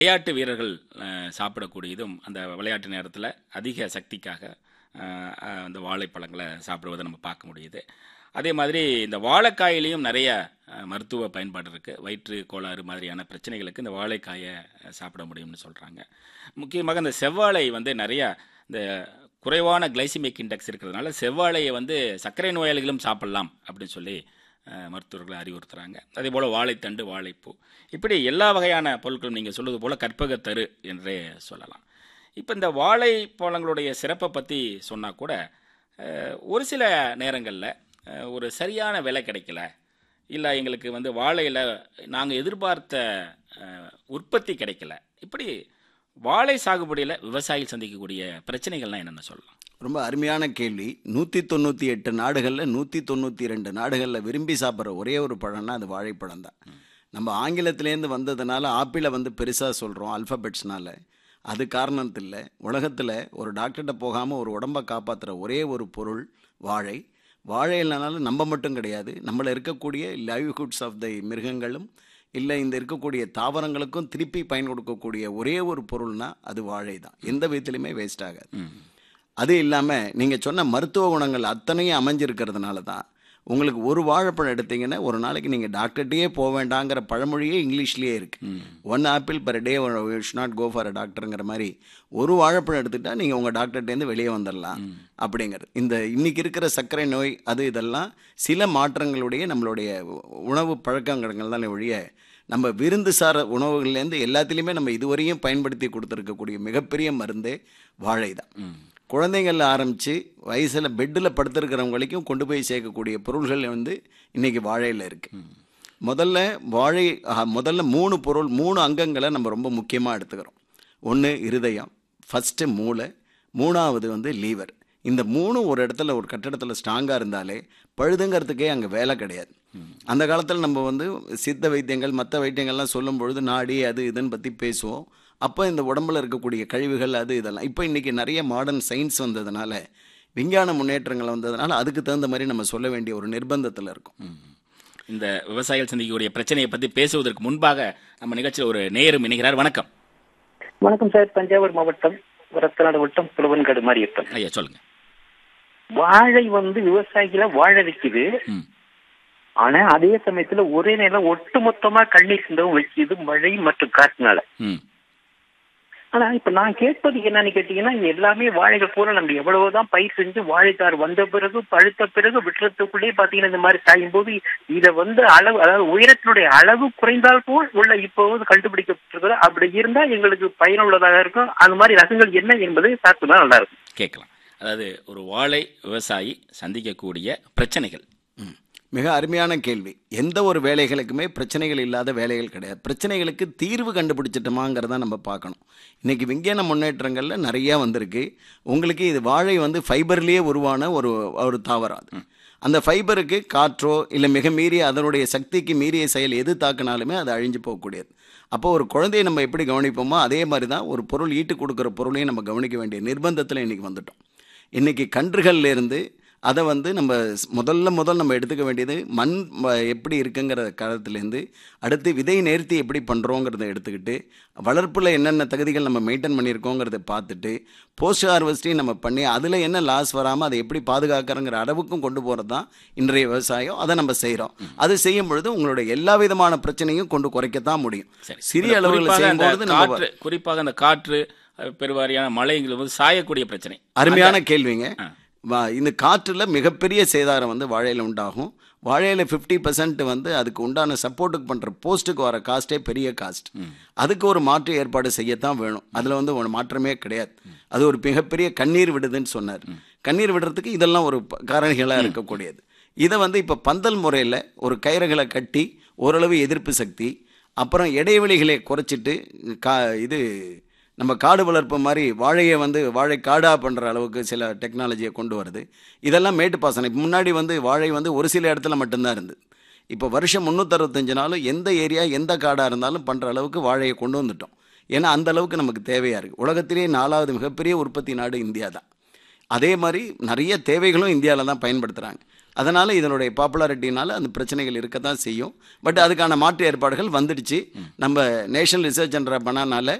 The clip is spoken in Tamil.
விளையாட்டு வீரர்கள் அஹ், சாப்பிடக்கூடியதும் அந்த விளையாட்டு நேரத்தில் அதிக சக்திக்காக அஹ், அஹ், அந்த வாழைப்பழங்களை சாப்பிடுவதை நம்ம பார்க்க முடியுது அதே மாதிரி இந்த வாழைக்காயிலையும் நிறைய அஹ், மருத்துவ பயன்பாடு இருக்குது வயிற்று கோளாறு மாதிரியான பிரச்சனைகளுக்கு இந்த வாழைக்காயை அஹ், சாப்பிட முடியும்னு சொல்கிறாங்க முக்கியமாக இந்த செவ்வாழை வந்து நிறைய இந்த குறைவான கிளைசிமிக் இண்டெக்ஸ் இருக்கிறதுனால செவ்வாழையை வந்து சர்க்கரை நோயாளிகளும் சாப்பிடலாம் அப்படின்னு சொல்லி அஹ், மருத்துவர்கள் அறிவுறுத்துறாங்க அதே போல் வாழைத்தண்டு வாழைப்பூ இப்படி எல்லா வகையான பொருட்களும் நீங்கள் சொல்வது போல் கற்பகத்தரு என்றே சொல்லலாம் இப்போ இந்த வாழைப்பழங்களுடைய சிறப்பை பற்றி சொன்னால் கூட அஹ், ஒரு சில நேரங்களில் ஒரு சரியான விலை கிடைக்கல இல்லை எங்களுக்கு வந்து வாழையில் நாங்கள் எதிர்பார்த்த அஹ், உற்பத்தி கிடைக்கல இப்படி வாழை சாகுபடியில் விவசாயிகள் சந்திக்கக்கூடிய பிரச்சனைகள்லாம் என்னென்ன சொல்லலாம் ரொம்ப அருமையான கேள்வி நூற்றி தொண்ணூற்றி எட்டு நாடுகளில் நூற்றி தொண்ணூற்றி ரெண்டு நாடுகளில் விரும்பி சாப்பிட்ற ஒரே ஒரு பழம்னா அது வாழைப்பழம் தான் நம்ம ஆங்கிலத்திலேருந்து வந்ததுனால ஆப்பிளை வந்து பெருசாக சொல்கிறோம் அல்ஃபபெட்ஸ்னால அது காரணத்தில் உலகத்தில் ஒரு டாக்டர்கிட்ட போகாமல் ஒரு உடம்பை காப்பாற்றுற ஒரே ஒரு பொருள் வாழை வாழை இல்லைனாலும் நம்ம மட்டும் கிடையாது நம்மள இருக்கக்கூடிய லைவ்ஹுட்ஸ் ஆஃப் த மிருகங்களும் இல்லை இந்த இருக்கக்கூடிய தாவரங்களுக்கும் திருப்பி பயன் கொடுக்கக்கூடிய ஒரே ஒரு பொருள்னா அது வாழை தான் எந்த விதத்துலையுமே வேஸ்ட் ஆகாது அது இல்லாமல் நீங்கள் சொன்ன மருத்துவ குணங்கள் அத்தனையும் அமைஞ்சிருக்கிறதுனால தான் உங்களுக்கு ஒரு வாழைப்பழம் எடுத்தீங்கன்னா ஒரு நாளைக்கு நீங்கள் டாக்டர்கிட்டயே போக வேண்டாங்கிற பழமொழியே இங்கிலீஷ்லேயே இருக்குது one apple per day should not go for a டாக்டருங்கிற மாதிரி ஒரு வாழைப்பழம் எடுத்துட்டா நீங்கள் உங்கள் டாக்டர்கிட்டேருந்து வெளியே வந்துடலாம் அப்படிங்கிறது இந்த இன்னைக்கு இருக்கிற சர்க்கரை நோய் அது இதெல்லாம் சில மாற்றங்களுடைய நம்மளுடைய உணவு பழக்கங்கள் தான் ஒழிய நம்ம விருந்து சார உணவுகள்லேருந்து எல்லாத்துலேயுமே நம்ம இதுவரையும் பயன்படுத்தி கொடுத்துருக்கக்கூடிய மிகப்பெரிய மருந்தே வாழை தான் குழந்தைங்கள்ல ஆரம்பித்து வயசில் பெட்டில் படுத்திருக்கிறவங்க வரைக்கும் கொண்டு போய் சேர்க்கக்கூடிய பொருள்கள் வந்து இன்றைக்கி வாழையில் இருக்குது முதல்ல வாழை ஆஹா, முதல்ல மூணு பொருள் மூணு அங்கங்களை நம்ம ரொம்ப முக்கியமாக எடுத்துக்கிறோம் ஒன்று இருதயம் ஃபஸ்ட்டு மூளை மூணாவது வந்து லீவர் இந்த மூணு ஒரு இடத்துல ஒரு கட்டடத்தில் ஸ்ட்ராங்காக இருந்தாலே பழுதுங்கிறதுக்கே அங்கே வேலை கிடையாது அந்த காலத்தில் நம்ம வந்து சித்த வைத்தியங்கள் மற்ற வைத்தியங்கள்லாம் சொல்லும் பொழுது நாடி அது இதுன்னு பற்றி பேசுவோம் அப்போ இந்த உடம்புல இருக்கக்கூடிய கழிவுகள் அது இதெல்லாம் இப்போ இன்றைக்கி நிறைய மாடர்ன் சயின்ஸ் வந்ததுனால விஞ்ஞான முன்னேற்றங்கள் வந்ததுனால அதுக்கு தகுந்த மாதிரி நம்ம சொல்ல வேண்டிய ஒரு நிர்பந்தத்தில் இருக்கும் இந்த விவசாயிகள் சந்திக்கக்கூடிய பிரச்சனையை பற்றி பேசுவதற்கு முன்பாக நம்ம நிகழ்ச்சியில் ஒரு நேயரும் இணைகிறார் வணக்கம் வணக்கம் சார் தஞ்சாவூர் மாவட்டம் ரத்தநாடு வட்டம் புலவன்காடு மாரியப்பன் ஐயா சொல்லுங்க வாழை வந்து விவசாயிகளை வாழ வைக்குது ம் ஆனா அதே சமயத்துல ஒரே நேரம் ஒட்டுமொத்தமா கண்ணீர் சிந்தவும் வைக்குது மழை மற்றும் காற்றுனால ம் ஆனா இப்ப நான் கேட்பது என்னன்னு கேட்டீங்கன்னா இது எல்லாமே வாழைகள் பூரா நம்ம எவ்வளவுதான் பயிர் செஞ்சு வாழைத்தார் வந்த பிறகு பழுத்த பிறகு விட்டுறதுக்குள்ளே பாத்தீங்கன்னா இந்த மாதிரி சாயும் போது இத வந்து அளவு அதாவது உயரத்தினுடைய அளவு குறைந்தால் போல் உள்ள இப்போது கண்டுபிடிக்கப்பட்டிருக்கிறது அப்படி இருந்தா எங்களுக்கு பயனுள்ளதாக இருக்கும் அந்த மாதிரி ரகங்கள் என்ன என்பதை பார்த்துதான் நல்லா இருக்கும் கேட்கலாம் அதாவது ஒரு வாழை விவசாயி சந்திக்கக்கூடிய பிரச்சனைகள் ம். மிக அருமையான கேள்வி எந்த ஒரு வேலைகளுக்குமே பிரச்சனைகள் இல்லாத வேலைகள் கிடையாது பிரச்சனைகளுக்கு தீர்வு கண்டுபிடிச்சிட்டோமாங்கிறத நம்ம பார்க்கணும் இன்றைக்கி விஞ்ஞான முன்னேற்றங்களில் நிறையா வந்திருக்கு உங்களுக்கு இது வாழை வந்து ஃபைபர்லேயே உருவான ஒரு ஒரு தாவரம் அது அந்த ஃபைபருக்கு காற்றோ இல்லை மிக மீறிய அதனுடைய சக்திக்கு மீறிய செயல் எது தாக்கினாலுமே அது அழிஞ்சு போகக்கூடியது அப்போ ஒரு குழந்தையை நம்ம எப்படி கவனிப்போமோ அதே மாதிரி தான் ஒரு பொருள் ஈட்டு கொடுக்குற பொருளையும் நம்ம கவனிக்க வேண்டிய நிர்பந்தத்தில் இன்றைக்கி வந்துட்டோம் இன்றைக்கி கன்றுகள்ல இருந்து அதை வந்து நம்ம ஸ்- முதல்ல முதல் நம்ம எடுத்துக்க வேண்டியது மண் ம- எப்படி இருக்குங்கிற காலத்துலேருந்து அடுத்து விதை நேர்த்தி எப்படி பண்ணுறோங்கிறத எடுத்துக்கிட்டு வளர்ப்பில் என்னென்ன தகுதிகள் நம்ம மெயின்டைன் பண்ணியிருக்கோங்கிறத பார்த்துட்டு போஸ்ட் ஹார்வெஸ்டையும் நம்ம பண்ணி அதில் என்ன லாஸ் வராமல் அதை எப்படி பாதுகாக்கிறோங்கிற அளவுக்கும் கொண்டு போகிறது தான் இன்றைய விவசாயம் அதை நம்ம செய்கிறோம் அது செய்யும் பொழுது உங்களுடைய எல்லா விதமான பிரச்சனையும் கொண்டு குறைக்கத்தான் முடியும் சரி சிறிய இந்த அளவில் குறிப்பாக அந்த செய்யும்பொழுது நம்ம காற்று குறிப்பாக அந்த காற்று அஹ், பெருவாரியான மழைங்கிறது வந்து சாயக்கூடிய பிரச்சனை அருமையான கேள்விங்க ஆ. வா- இந்த காற்றில் மிகப்பெரிய சேதாரம் வந்து வாழையில் உண்டாகும் வாழையில் ஃபிஃப்டி பர்சன்ட் வந்து அதுக்கு உண்டான சப்போர்ட்டுக்கு பண்ணுற போஸ்ட்டுக்கு வர காஸ்ட்டே பெரிய காஸ்ட் அதுக்கு ஒரு மாற்று ஏற்பாடு செய்யத்தான் வேணும் அதில் வந்து ஒரு மாற்றமே கிடையாது அது ஒரு மிகப்பெரிய கண்ணீர் விடுதுன்னு சொன்னார் கண்ணீர் விடுறதுக்கு இதெல்லாம் ஒரு ப- காரணிகளாக இருக்கக்கூடியது இதை வந்து இப்போ பந்தல் முறையில் ஒரு கயிறுகளை கட்டி ஓரளவு எதிர்ப்பு சக்தி அப்புறம் இடைவெளிகளை குறைச்சிட்டு கா இது நம்ம காடு வளர்ப்பு மாதிரி வாழையை வந்து வாழை காடாக பண்ணுற அளவுக்கு சில டெக்னாலஜியை கொண்டு வருது இதெல்லாம் மேட்டுப்பாசனம் இப்போ முன்னாடி வந்து வாழை வந்து ஒரு சில இடத்துல மட்டும்தான் இருந்தது இப்போ வருஷம் முந்நூற்றறுபத்தஞ்சு நாளும் எந்த ஏரியா எந்த காடாக இருந்தாலும் பண்ணுற அளவுக்கு வாழையை கொண்டு வந்துட்டோம் ஏன்னா அந்த அளவுக்கு நமக்கு தேவையாக இருக்குது உலகத்திலேயே நாலாவது மிகப்பெரிய உற்பத்தி நாடு இந்தியா தான் அதே மாதிரி நிறைய தேவைகளும் இந்தியாவில் தான் பயன்படுத்துகிறாங்க அதனால இதனுடைய பாப்புலாரிட்டினால அந்த பிரச்சனைகள் இருக்க தான் செய்யும் பட் அதுக்கான மாற்று ஏற்பாடுகள் வந்துடுச்சு நம்ம நேஷனல் ரிசர்ச் என்ற பனானால